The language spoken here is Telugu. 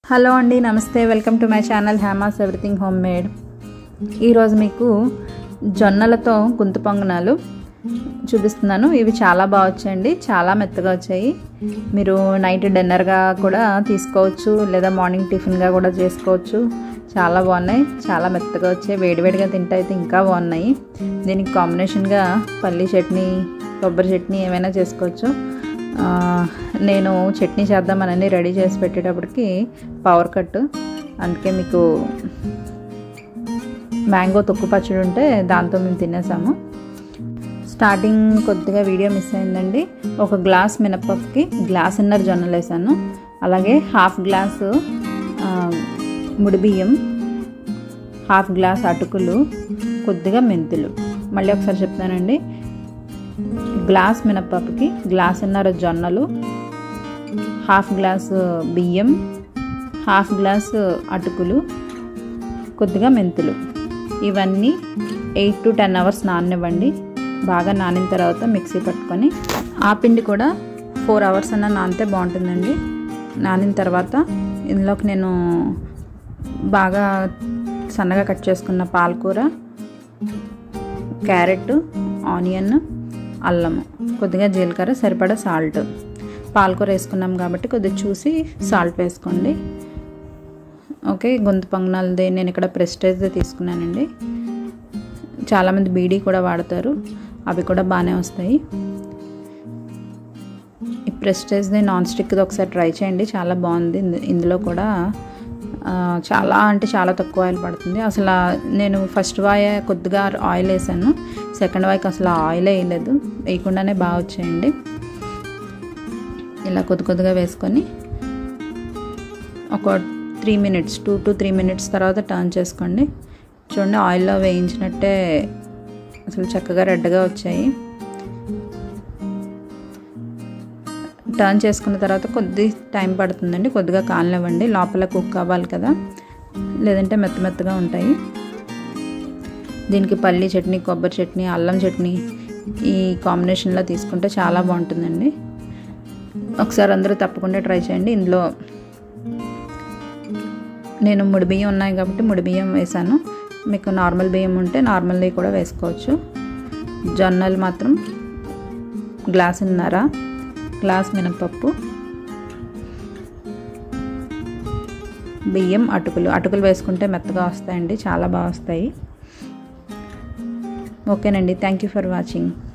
హలో అండి నమస్తే వెల్కమ్ టు మై ఛానల్ హ్యామాస్ ఎవ్రీథింగ్ హోమ్ మేడ్ ఈరోజు మీకు జొన్నలతో గుంత పొంగనాలు చూపిస్తున్నాను ఇవి చాలా బాగా వచ్చాయండి చాలా మెత్తగా వచ్చాయి మీరు నైట్ డిన్నర్గా కూడా తీసుకోవచ్చు లేదా మార్నింగ్ టిఫిన్గా కూడా చేసుకోవచ్చు చాలా బాగున్నాయి చాలా మెత్తగా వచ్చాయి వేడివేడిగా తింటే అయితే ఇంకా బాగున్నాయి దీనికి కాంబినేషన్గా పల్లీ చట్నీ కొబ్బరి చట్నీ ఏమైనా చేసుకోవచ్చు ఆ, నేను చట్నీ చేద్దామని రెడీ చేసి పెట్టేటప్పటికి పవర్ కట్ అందుకే మీకు మ్యాంగో తొక్కు పచ్చడి ఉంటే దాంతో మేము తినేసాము స్టార్టింగ్ కొద్దిగా వీడియో మిస్ అయిందండి ఒక గ్లాస్ మినపప్పుకి గ్లాసున్నర జొన్నలు వేసాను అలాగే హాఫ్ గ్లాసు ఆ, ముడి బియ్యం హాఫ్ గ్లాస్ అటుకులు కొద్దిగా మెంతులు మళ్ళీ ఒకసారి చెప్తానండి గ్లాస్ మినపప్పుకి గ్లాసున్నర జొన్నలు హాఫ్ గ్లాసు బియ్యం హాఫ్ గ్లాసు అటుకులు కొద్దిగా మెంతులు ఇవన్నీ ఎయిట్ టు టెన్ అవర్స్ నాననివ్వండి బాగా నానిన తర్వాత మిక్సీ పట్టుకొని ఆ పిండి కూడా ఫోర్ అవర్స్ అన్న నానితే బాగుంటుందండి నానిన తర్వాత ఇందులోకి నేను బాగా సన్నగా కట్ చేసుకున్న పాలకూర క్యారెట్ ఆనియన్ అల్లము కొద్దిగా జీలకర్ర సరిపడా సాల్ట్ పాలకూర వేసుకున్నాం కాబట్టి కొద్దిగా చూసి సాల్ట్ వేసుకోండి ఓకే గొంతు పొంగనాలది నేను ఇక్కడ ప్రెస్టేజ్దే తీసుకున్నానండి చాలామంది బీడీ కూడా వాడతారు అవి కూడా బాగానే వస్తాయి ఈ ప్రెస్టేజ్ది నాన్ స్టిక్ది ఒకసారి ట్రై చేయండి చాలా బాగుంది ఇందు- ఇందులో కూడా ఆ, చాలా అంటే చాలా తక్కువ ఆయిల్ పడుతుంది అసలు ఆ నేను ఫస్ట్ వాయ కొద్దిగా ఆయిల్ వేసాను సెకండ్ వాయికి అసలు ఆయిల్ వేయలేదు వేయకుండానే బాగా వచ్చాయండి ఇలా కొద్ది కొద్దిగా వేసుకొని ఒక three minutes two to three minutes తర్వాత టర్న్ చేసుకోండి చూడండి ఆయిల్లో వేయించినట్టే అసలు చక్కగా రెడ్గా వచ్చాయి టర్న్ చేసుకున్న తర్వాత కొద్ది టైం పడుతుందండి కొద్దిగా కాలనివ్వండి లోపల కుక్ అవ్వాలి కదా లేదంటే మెత్త మెత్తగా ఉంటాయి దీనికి పల్లీ చట్నీ కొబ్బరి చట్నీ అల్లం చట్నీ ఈ కాంబినేషన్లో తీసుకుంటే చాలా బాగుంటుందండి ఒకసారి అందరూ తప్పకుండా ట్రై చేయండి ఇందులో నేను ముడి బియ్యం ఉన్నాయి కాబట్టి ముడి బియ్యం వేసాను మీకు నార్మల్ బియ్యం ఉంటే నార్మల్ది కూడా వేసుకోవచ్చు జొన్నలు మాత్రం గ్లాసున్నర గ్లాస్ మినపప్పు బియ్యం అటుకులు అటుకులు వేసుకుంటే మెత్తగా వస్తాయండి చాలా బాగా వస్తాయి ఓకేనండి థ్యాంక్ యూ ఫర్ వాచింగ్